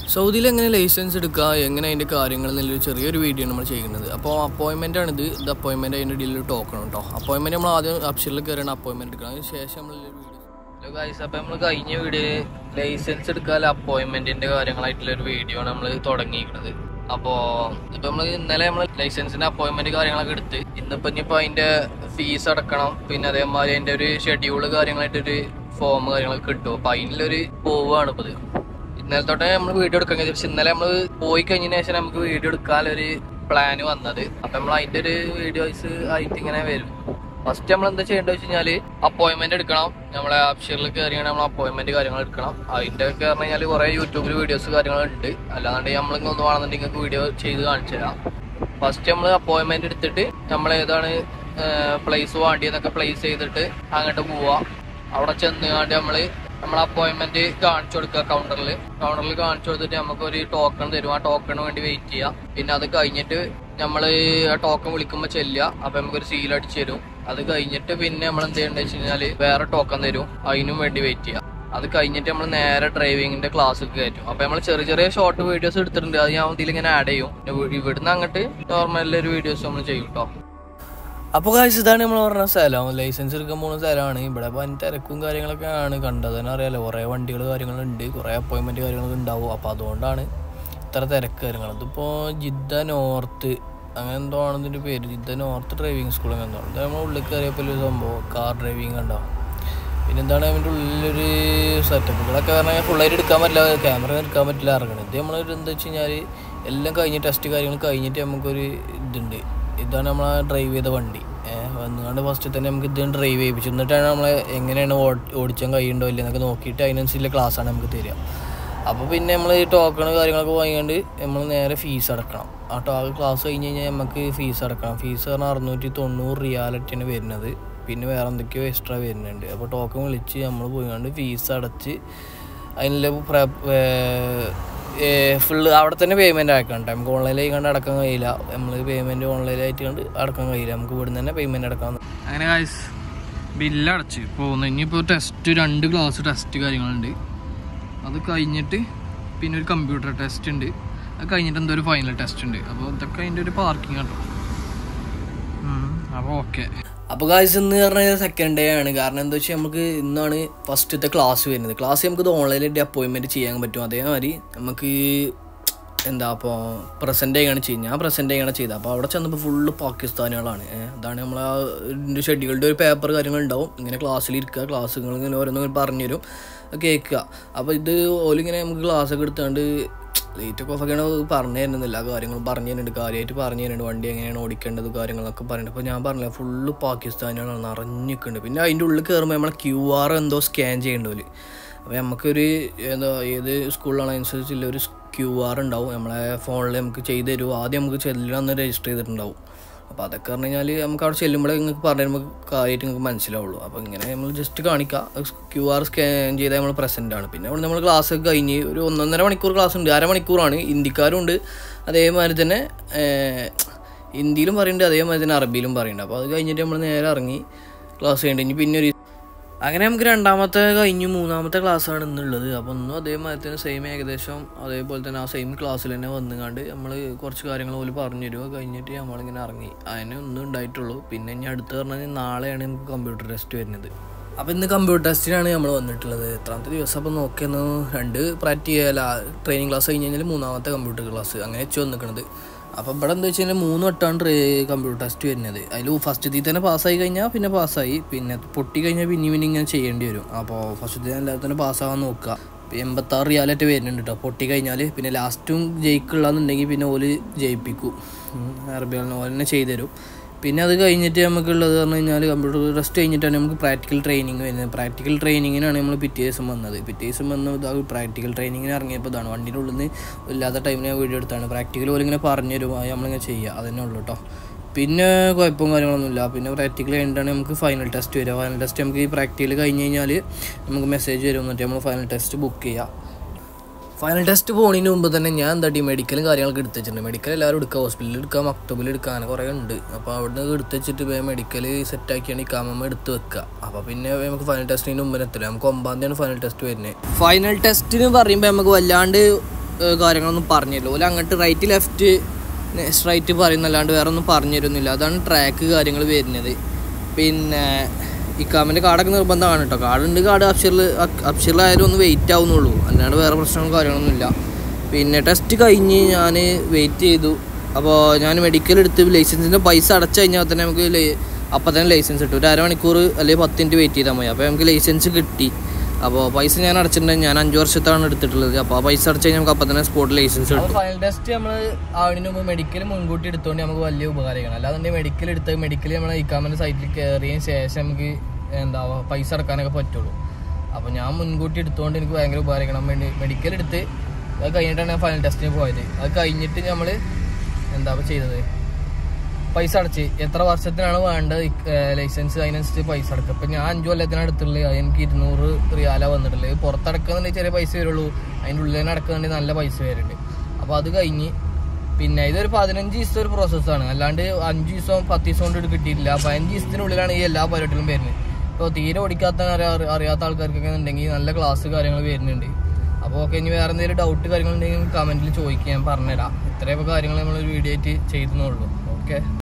സൗദിയിൽ എങ്ങനെ ലൈസൻസ് എടുക്കുക എങ്ങനെ അതിൻ്റെ കാര്യങ്ങൾ എന്നുള്ളൊരു ചെറിയൊരു വീഡിയോ നമ്മൾ ചെയ്യുന്നത് അപ്പോൾ അപ്പോയിൻമെൻ്റ് ആണ് ഇത് ഇത് അപ്പോയിൻമെൻറ്റ് അതിൻ്റെ ഇടയിൽ ടോക്കണം കേട്ടോ അപ്പോയിൻമെൻറ്റ് നമ്മൾ ആദ്യം അപ്ഷറിൽ കയറിയാണ് അപ്പോയിൻമെൻറ്റ് എടുക്കണം അതിന് ശേഷം നമ്മൾ വീഡിയോ ഹലോ ഗൈസ് അപ്പോൾ നമ്മൾ കഴിഞ്ഞ വീഡിയോ ലൈസൻസ് എടുക്കാൻ അപ്പോയിൻമെൻറ്റിൻ്റെ കാര്യങ്ങളായിട്ടുള്ള ഒരു വീഡിയോ ആണ് നമ്മൾ തുടങ്ങിയിരിക്കുന്നത് അപ്പോൾ ഇപ്പം നമ്മൾ ഇന്നലെ നമ്മൾ ലൈസൻസിൻ്റെ അപ്പോയിൻമെൻറ്റ് കാര്യങ്ങളൊക്കെ എടുത്ത് ഇന്നിപ്പോൾ ഇനിയിപ്പോൾ അതിൻ്റെ ഫീസ് അടക്കണം പിന്നെ അതേമാതിരി അതിൻ്റെ ഒരു ഷെഡ്യൂള് കാര്യങ്ങളായിട്ടൊരു ഫോം കാര്യങ്ങളൊക്കെ കിട്ടും അപ്പോൾ അതിനുള്ളൊരു പോവുകയാണ് ഇപ്പോൾ ഇത് ഇന്നലെ തൊട്ടേ നമ്മൾ വീഡിയോ എടുക്കാൻ കഴിയും പക്ഷെ ഇന്നലെ നമ്മൾ പോയി കഴിഞ്ഞതിന് ശേഷം നമുക്ക് വീഡിയോ എടുക്കാനൊരു പ്ലാൻ വന്നത് അപ്പൊ നമ്മൾ അതിന്റെ ഒരു വീഡിയോസ് ആയിട്ട് ഇങ്ങനെ വരും ഫസ്റ്റ് നമ്മൾ എന്താ ചെയ്യേണ്ടത് വെച്ച് കഴിഞ്ഞാല് അപ്പോയിന്റ്മെന്റ് എടുക്കണം നമ്മളെ ആപ്ഷറിൽ കയറിയാണ് നമ്മൾ അപ്പോയിന്റ്മെന്റ് കാര്യങ്ങൾ എടുക്കണം അതിന്റെ ഒക്കെ പറഞ്ഞു കഴിഞ്ഞാൽ കുറെ യൂട്യൂബിൽ വീഡിയോസ് കാര്യങ്ങളുണ്ട് അല്ലാന്നുണ്ടെങ്കിൽ നമ്മൾ ഒന്ന് വേണമെന്നുണ്ടെങ്കിൽ നിങ്ങൾക്ക് വീഡിയോ ചെയ്ത് കാണിച്ചു തരാം ഫസ്റ്റ് നമ്മൾ അപ്പോയിന്റ്മെന്റ് എടുത്തിട്ട് നമ്മൾ ഏതാണ് പ്ലേസ് വേണ്ടിയെന്നൊക്കെ പ്ലേസ് ചെയ്തിട്ട് അങ്ങോട്ട് പോവാ അവിടെ ചെന്നുകാണ്ട് നമ്മള് നമ്മൾ അപ്പോയിന്റ്മെന്റ് കാണിച്ചു കൊടുക്കുക കൗണ്ടറിൽ കൗണ്ടറിൽ കാണിച്ചു കൊടുത്തിട്ട് നമുക്ക് ഒരു ടോക്കൺ തരും ആ ടോക്കണിന് വേണ്ടി വെയിറ്റ് ചെയ്യാം പിന്നെ അത് കഴിഞ്ഞിട്ട് നമ്മൾ ആ ടോക്കൺ വിളിക്കുമ്പോൾ ചെല്ലുക അപ്പൊ നമുക്കൊരു സീൽ അടിച്ചു തരും അത് കഴിഞ്ഞിട്ട് പിന്നെ നമ്മൾ എന്ത് ചെയ്യേണ്ടത് വെച്ച് കഴിഞ്ഞാൽ വേറെ ടോക്കൺ തരും അതിനും വേണ്ടി വെയിറ്റ് ചെയ്യാം അത് കഴിഞ്ഞിട്ട് നമ്മൾ നേരെ ഡ്രൈവിങ്ങിന്റെ ക്ലാസ് കയറ്റും അപ്പൊ നമ്മൾ ചെറിയ ചെറിയ ഷോർട്ട് വീഡിയോസ് എടുത്തിട്ടുണ്ട് അത് ഞാൻ ഇതിൽ ഇങ്ങനെ ആഡ് ചെയ്യും പിന്നെ ഇവിടുന്ന് അങ്ങോട്ട് നോർമൽ ഒരു വീഡിയോസ് നമ്മൾ ചെയ്യും കേട്ടോ അപ്പോൾ കാശ് ഇതാണ് നമ്മൾ പറഞ്ഞ സ്ഥലം ലൈസൻസ് എടുക്കാൻ പോകുന്ന സ്ഥലമാണ് ഇവിടെ വൻ തിരക്കും കാര്യങ്ങളൊക്കെ ആണ് കണ്ടത് തന്നെ അറിയാലോ കുറേ വണ്ടികൾ കാര്യങ്ങളുണ്ട് കുറേ അപ്പോയിൻമെൻറ്റ് കാര്യങ്ങളൊക്കെ ഉണ്ടാവും അപ്പോൾ അതുകൊണ്ടാണ് ഇത്ര തിരക്ക് കാര്യങ്ങൾ ഇതിപ്പോൾ ജിദ്ദ നോർത്ത് അങ്ങനെ എന്തോ ആണ് ഇതിൻ്റെ പേര് ജിദ്ദ നോർത്ത് ഡ്രൈവിംഗ് സ്കൂൾ അങ്ങനെ എന്തോ ഇത് നമ്മൾ ഉള്ളിൽ കയറിയപ്പോൾ ഒരു സംഭവം കാർ ഡ്രൈവിംഗ് കണ്ടോ പിന്നെ എന്താണ് അതിൻ്റെ ഉള്ളിലൊരു സെറ്റപ്പുകളൊക്കെ പറഞ്ഞാൽ ഫുള്ളായിട്ട് എടുക്കാൻ പറ്റില്ല ക്യാമറ എടുക്കാൻ പറ്റില്ല ഇറങ്ങണം ഇത് നമ്മൾ എന്താ വെച്ച് കഴിഞ്ഞാൽ എല്ലാം കഴിഞ്ഞ് ടെസ്റ്റ് കാര്യങ്ങൾ കഴിഞ്ഞിട്ട് നമുക്കൊരു ഇതുണ്ട് ഇതാണ് നമ്മൾ ഡ്രൈവ് ചെയ്ത വണ്ടി വന്നുകൊണ്ട് ഫസ്റ്റ് തന്നെ നമുക്ക് ഇത് ഡ്രൈവ് ചെയ്യിപ്പിച്ചു എന്നിട്ടാണ് നമ്മൾ എങ്ങനെയാണ് ഓടിച്ചാൻ കഴിയുണ്ടോ ഇല്ല എന്നൊക്കെ നോക്കിയിട്ട് അതിനനുസരിച്ചുള്ള ക്ലാസ്സാണ് നമുക്ക് തരിക അപ്പോൾ പിന്നെ നമ്മൾ ടോക്കൺ കാര്യങ്ങളൊക്കെ വാങ്ങിക്കൊണ്ട് നമ്മൾ നേരെ ഫീസ് അടക്കണം ആ ടോ ക്ലാസ് കഴിഞ്ഞ് കഴിഞ്ഞാൽ നമുക്ക് ഫീസ് അടക്കണം ഫീസ് പറഞ്ഞാൽ അറുന്നൂറ്റി തൊണ്ണൂറ് റിയാലിറ്റിയാണ് വരുന്നത് പിന്നെ വേറെ എന്തൊക്കെയോ എക്സ്ട്രാ വരുന്നുണ്ട് അപ്പോൾ ടോക്കൺ വിളിച്ച് നമ്മൾ പോയിക്കൊണ്ട് ഫീസ് അടച്ച് അതിനുള്ള ഫുള്ള് അവിടെ തന്നെ പേയ്മെൻറ്റ് അടക്കണം നമുക്ക് ഓൺലൈനിൽ കണ്ട് അടക്കാൻ കഴിയില്ല നമ്മൾ പേയ്മെൻറ്റ് ഓൺലൈനായിട്ട് കണ്ട് അടക്കാൻ കഴിയില്ല നമുക്ക് ഇവിടെ തന്നെ പേയ്മെൻറ്റ് അടക്കാം അങ്ങനെ ഗായ്സ് ബില്ല് അടച്ച് പോകുന്നു ഇനിയിപ്പോൾ ടെസ്റ്റ് രണ്ട് ക്ലാസ് ടെസ്റ്റ് കാര്യങ്ങളുണ്ട് അത് കഴിഞ്ഞിട്ട് പിന്നെ ഒരു കമ്പ്യൂട്ടർ ടെസ്റ്റ് ഉണ്ട് അത് കഴിഞ്ഞിട്ട് എന്തോ ഒരു ഫൈനൽ ടെസ്റ്റ് ഉണ്ട് അപ്പോൾ ഇതൊക്കെ അതിൻ്റെ ഒരു പാർക്കിംഗ് കേട്ടോ അപ്പോൾ ഓക്കെ അപ്പോൾ കാഴ്ച ഇന്ന് പറഞ്ഞാൽ സെക്കൻഡ് ഡേ ആണ് കാരണം എന്താ വെച്ചാൽ നമുക്ക് ഇന്നാണ് ഫസ്റ്റത്തെ ക്ലാസ് വരുന്നത് ക്ലാസ് നമുക്ക് ഇത് ഓൺലൈനായിട്ട് അപ്പോയിൻമെൻറ്റ് ചെയ്യാൻ പറ്റും അതേമാതിരി നമുക്ക് എന്താ അപ്പോൾ പ്രസൻറ്റ് ചെയ്യാണ് ചെയ്യുന്നത് ഞാൻ പ്രസൻറ്റ് ചെയ്യാണ് ചെയ്തത് അപ്പോൾ അവിടെ ചെന്നപ്പോൾ ഫുള്ള് പാകിസ്ഥാനികളാണ് അതാണ് നമ്മൾ ആ ഇതിൻ്റെ ഷെഡ്യൂളിൻ്റെ ഒരു പേപ്പർ കാര്യങ്ങളുണ്ടാവും ഇങ്ങനെ ക്ലാസ്സിൽ ഇരിക്കുക ക്ലാസ്സുകൾ ഇങ്ങനെ ഓരോന്നും പറഞ്ഞു തരും കേൾക്കുക അപ്പോൾ ഇത് ഓലിങ്ങനെ നമുക്ക് ക്ലാസ്സൊക്കെ എടുത്തുകൊണ്ട് ലേറ്റ് ഒക്കെ ഓഫൊക്കെയാണ് പറഞ്ഞു തരുന്നില്ല കാര്യങ്ങൾ പറഞ്ഞു തരുന്നുണ്ട് കാര്യമായിട്ട് പറഞ്ഞു തരുന്നുണ്ട് വണ്ടി എങ്ങനെയാണ് ഓടിക്കേണ്ടത് കാര്യങ്ങളൊക്കെ പറയുന്നുണ്ട് അപ്പോൾ ഞാൻ പറഞ്ഞില്ല ഫുള്ള് പാകിസ്ഥാനികളാണ് നിറഞ്ഞിക്കുന്നുണ്ട് പിന്നെ അതിൻ്റെ ഉള്ളിൽ കയറുമ്പോൾ നമ്മളെ ക്യു ആർ എന്തോ സ്കാൻ ചെയ്യേണ്ടത് അപ്പോൾ നമുക്കൊരു എന്താ ഏത് സ്കൂളിലാണ് അനുസരിച്ചുള്ള ഒരു ക്യു ആർ ഉണ്ടാവും നമ്മളെ ഫോണിൽ നമുക്ക് ചെയ്ത് തരുമോ ആദ്യം നമുക്ക് ചെല്ലണമെന്ന് രജിസ്റ്റർ ചെയ്തിട്ടുണ്ടാവും അപ്പോൾ അതൊക്കെ പറഞ്ഞു കഴിഞ്ഞാൽ നമുക്ക് അവിടെ ചെല്ലുമ്പോഴേ നിങ്ങൾക്ക് പറഞ്ഞു തരുമ്പോൾ കാര്യമായിട്ട് നിങ്ങൾക്ക് മനസ്സിലാവുള്ളൂ അപ്പോൾ ഇങ്ങനെ നമ്മൾ ജസ്റ്റ് കാണിക്കുക ക്യു ആർ സ്കാൻ ചെയ്താൽ നമ്മൾ പ്രസൻ്റ് ആണ് പിന്നെ അവിടെ നമ്മൾ ക്ലാസ് ഒക്കെ കഴിഞ്ഞ് ഒരു ഒന്നൊന്നര മണിക്കൂർ ക്ലാസ് ഉണ്ട് അരമണിക്കൂറാണ് ഹിന്ദിക്കാരും ഉണ്ട് അതേമാതിരി തന്നെ ഹിന്ദിയിലും പറയുന്നുണ്ട് അതേമാതിരി തന്നെ അറബിയിലും പറയുന്നുണ്ട് അപ്പോൾ അത് കഴിഞ്ഞിട്ട് നമ്മൾ നേരെ ഇറങ്ങി ക്ലാസ് ചെയ്യേണ്ടി ഇനി പിന്നെ ഒരു അങ്ങനെ നമുക്ക് രണ്ടാമത്തെ കഴിഞ്ഞു മൂന്നാമത്തെ ക്ലാസ്സാണ് ഇന്നുള്ളത് അപ്പോൾ ഒന്നും അതേമാതിരി തന്നെ സെയിം ഏകദേശം അതേപോലെ തന്നെ ആ സെയിം ക്ലാസ്സിൽ തന്നെ വന്നുകൊണ്ട് നമ്മൾ കുറച്ച് കാര്യങ്ങൾ പോലും പറഞ്ഞു തരുമോ കഴിഞ്ഞിട്ട് നമ്മളിങ്ങനെ ഇറങ്ങി അതിനെ ഒന്നും ഉണ്ടായിട്ടുള്ളൂ പിന്നെ ഇനി അടുത്ത് പറഞ്ഞാൽ നാളെയാണ് നമുക്ക് കമ്പ്യൂട്ടർ ടെസ്റ്റ് വരുന്നത് അപ്പോൾ ഇന്ന് കമ്പ്യൂട്ടർ ടെസ്റ്റിനാണ് നമ്മൾ വന്നിട്ടുള്ളത് എത്രാമത്തെ ദിവസം അപ്പോൾ നോക്കിയെന്ന് രണ്ട് പ്രാക്ടിക്കല ട്രെയിനിങ് ക്ലാസ് കഴിഞ്ഞ് കഴിഞ്ഞാൽ മൂന്നാമത്തെ കമ്പ്യൂട്ടർ ക്ലാസ് അങ്ങനെ വെച്ച് വന്നിരിക്കുന്നത് അപ്പോൾ ഇവിടെ എന്താ വെച്ച് കഴിഞ്ഞാൽ മൂന്ന് വട്ടമാണ് കമ്പ്യൂട്ടർ ടെസ്റ്റ് വരുന്നത് അതിൽ ഫസ്റ്റ് തന്നെ പാസ്സായി കഴിഞ്ഞാൽ പിന്നെ പാസ്സായി പിന്നെ പൊട്ടി കഴിഞ്ഞാൽ പിന്നെ പിന്നെ ഇങ്ങനെ ചെയ്യേണ്ടി വരും അപ്പോൾ ഫസ്റ്റ് എല്ലാവരും തന്നെ പാസ്സാകാൻ നോക്കുക എൺപത്താറ് റിയാലായിട്ട് വരുന്നുണ്ട് കേട്ടോ പൊട്ടി കഴിഞ്ഞാൽ പിന്നെ ലാസ്റ്റും ജയിക്കുള്ളതെന്നുണ്ടെങ്കിൽ പിന്നെ ഓല് ജയിപ്പിക്കും അറബികളിനെ ഓല് തന്നെ ചെയ്തു തരും പിന്നെ അത് കഴിഞ്ഞിട്ട് നമുക്കുള്ളത് പറഞ്ഞു കഴിഞ്ഞാൽ കമ്പ്യൂട്ടർ ടെസ്റ്റ് കഴിഞ്ഞിട്ടാണ് നമുക്ക് പ്രാക്ടിക്കൽ ട്രെയിനിങ് വരുന്നത് പ്രാക്ടിക്കൽ ട്രെയിനിങ്ങിനാണ് നമ്മൾ പിറ്റേ ദിവസം വന്നത് പിറ്റേ ദിവസം വന്ന് ഇതാ പ്രാക്ടിക്കൽ ട്രെയിനിങ്ങിന് ഇറങ്ങിയപ്പോൾ ഇതാണ് വണ്ടിയുടെ ഉള്ളിൽ നിന്ന് ഇല്ലാത്ത ടൈമിൽ ഞാൻ വീഡിയോ എടുത്താണ് പ്രാക്ടിക്കൽ പോലെ ഇങ്ങനെ പറഞ്ഞു തരും അത് നമ്മളിങ്ങനെ ചെയ്യുക അതന്നെ ഉള്ളൂ കേട്ടോ പിന്നെ കുഴപ്പവും കാര്യങ്ങളൊന്നുമില്ല പിന്നെ പ്രാക്ടിക്കൽ കഴിഞ്ഞിട്ടാണ് നമുക്ക് ഫൈനൽ ടെസ്റ്റ് വരിക ഫൈനൽ ടെസ്റ്റ് നമുക്ക് ഈ പ്രാക്ടിക്കൽ കഴിഞ്ഞ് കഴിഞ്ഞാൽ നമുക്ക് മെസ്സേജ് വരും എന്നിട്ട് നമ്മൾ ഫൈനൽ ടെസ്റ്റ് ബുക്ക് ചെയ്യുക ഫൈനൽ ടെസ്റ്റ് പോകുന്നതിന് മുമ്പ് തന്നെ ഞാൻ എന്താ ഈ മെഡിക്കലും കാര്യങ്ങളൊക്കെ എടുത്ത് വെച്ചിട്ടുണ്ട് മെഡിക്കൽ എല്ലാവരും എടുക്കുക ഹോസ്പിറ്റലിൽ എടുക്കുക മക്തബിൽ എടുക്കുക അങ്ങനെ കുറേ ഉണ്ട് അപ്പോൾ അവിടുന്ന് എടുത്ത് വെച്ചിട്ട് പോയി മെഡിക്കൽ സെറ്റാക്കിയാണ് ഈ കാമമ്മ എടുത്ത് വെക്കുക അപ്പോൾ പിന്നെ നമുക്ക് ഫൈനൽ ടെസ്റ്റിന് മുമ്പ് എത്തില്ല നമുക്ക് ഒമ്പതാം തീയതിയാണ് ഫൈനൽ ടെസ്റ്റ് വരുന്നത് ഫൈനൽ ടെസ്റ്റിന് പറയുമ്പോൾ നമുക്ക് വല്ലാണ്ട് ഏഹ്, കാര്യങ്ങളൊന്നും പറഞ്ഞില്ല ഓല അങ്ങോട്ട് റൈറ്റ് ലെഫ്റ്റ് സ്ട്രൈറ്റ് പറയുന്നല്ലാണ്ട് വേറെ ഒന്നും പറഞ്ഞു തരുന്നില്ല അതാണ് ട്രാക്ക് കാര്യങ്ങൾ വരുന്നത് പിന്നെ ഇക്കാമിൻ്റെ കാർഡൊക്കെ നിർബന്ധമാണ് കേട്ടോ കാർഡുണ്ട് കാർഡ് അപ്ഷറിൽ അപ്ഷറിലായാലും ഒന്ന് വെയിറ്റ് ആവുന്നുള്ളൂ അല്ലാണ്ട് വേറെ പ്രശ്നങ്ങളും കാര്യങ്ങളൊന്നുമില്ല പിന്നെ ടെസ്റ്റ് കഴിഞ്ഞ് ഞാൻ വെയിറ്റ് ചെയ്തു അപ്പോൾ ഞാൻ മെഡിക്കൽ എടുത്ത് ലൈസൻസിൻ്റെ പൈസ അടച്ചു കഴിഞ്ഞാൽ തന്നെ നമുക്ക് ലൈ- അപ്പം തന്നെ ലൈസൻസ് കിട്ടും ഒരു അരമണിക്കൂർ അല്ലെങ്കിൽ പത്ത് മിനിറ്റ് വെയിറ്റ് ചെയ്താൽ മതി അപ്പോൾ നമുക്ക് ലൈസൻസ് കിട്ടി അപ്പോൾ പൈസ ഞാൻ അടച്ചിട്ടുണ്ടെങ്കിൽ ഞാൻ അഞ്ച് വർഷത്താണ് എടുത്തിട്ടുള്ളത് അപ്പോൾ ആ പൈസ അടച്ചു കഴിഞ്ഞാൽ നമുക്ക് അപ്പം തന്നെ സ്പോട്ട് ലൈസൻസ് കിട്ടും ഫൈനൽ ടെസ്റ്റ് നമ്മൾ ആവുന്നതിന് മുമ്പ് മെഡിക്കൽ മുൻകൂട്ടി എടുത്തുകൊണ്ട് നമുക്ക് വലിയ ഉപകാരമാണ് അല്ലാതെ മെഡിക്കൽ എടുത്ത് മെഡിക്കൽ നമ്മൾ ഇക്കാമിൻ്റെ സൈറ്റിൽ കയറിയതിന് ശേഷം നമുക്ക് എന്താ പൈസ അടക്കാനൊക്കെ പറ്റുള്ളൂ അപ്പോൾ ഞാൻ മുൻകൂട്ടി എടുത്തുകൊണ്ട് എനിക്ക് ഭയങ്കര ഉപകാരമാണ് മെഡിക്കൽ എടുത്ത് അത് കഴിഞ്ഞിട്ടാണ് ഞാൻ ഫൈനൽ ടെസ്റ്റിന് പോയത് അത് കഴിഞ്ഞിട്ട് നമ്മൾ എന്താ ചെയ്തത് പൈസ അടച്ച് എത്ര വർഷത്തിനാണ് വേണ്ടത് ലൈസൻസ് അതിനനുസരിച്ച് പൈസ അടക്കുക ഇപ്പം ഞാൻ അഞ്ചു കൊല്ലത്തിനാണ് എടുത്തുള്ളത് അത് എനിക്ക് ഇരുന്നൂറ് റിയാല വന്നിട്ടുള്ളത് പുറത്തടക്കുന്നുണ്ടെങ്കിൽ ചെറിയ പൈസ വരുള്ളൂ അതിൻ്റെ ഉള്ളിൽ തന്നെ അടക്കുന്നുണ്ടെങ്കിൽ നല്ല പൈസ വരുന്നുണ്ട് അപ്പോൾ അത് കഴിഞ്ഞ് പിന്നെ ഇതൊരു പതിനഞ്ച് ദിവസത്തെ ഒരു പ്രോസസ്സാണ് അല്ലാണ്ട് അഞ്ച് ദിവസം പത്ത് ദിവസം കൊണ്ട് ഇത് കിട്ടിയിട്ടില്ല പതിനഞ്ച് ദിവസത്തിനുള്ളിലാണ് ഈ എല്ലാ പരിപാടികളും വരുന്നത് ഇപ്പോൾ തീരെ ഓടിക്കാത്ത അറിയാ- അറിയാത്ത ആൾക്കാർക്കൊക്കെ ഉണ്ടെങ്കിൽ നല്ല ക്ലാസ് കാര്യങ്ങൾ വരുന്നുണ്ട് അപ്പോൾ ഓക്കെ ഇനി വേറെ എന്തെങ്കിലും ഡൗട്ട് കാര്യങ്ങളുണ്ടെങ്കിൽ കമൻറ്റിൽ ചോദിക്കുക ഞാൻ പറഞ്ഞുതരാം ഇത്രയൊക്കെ കാര്യങ്ങൾ നമ്മളൊരു വീഡിയോ ആയിട്ട് ചെയ്തെന്നുള്ളൂ ഓക്കെ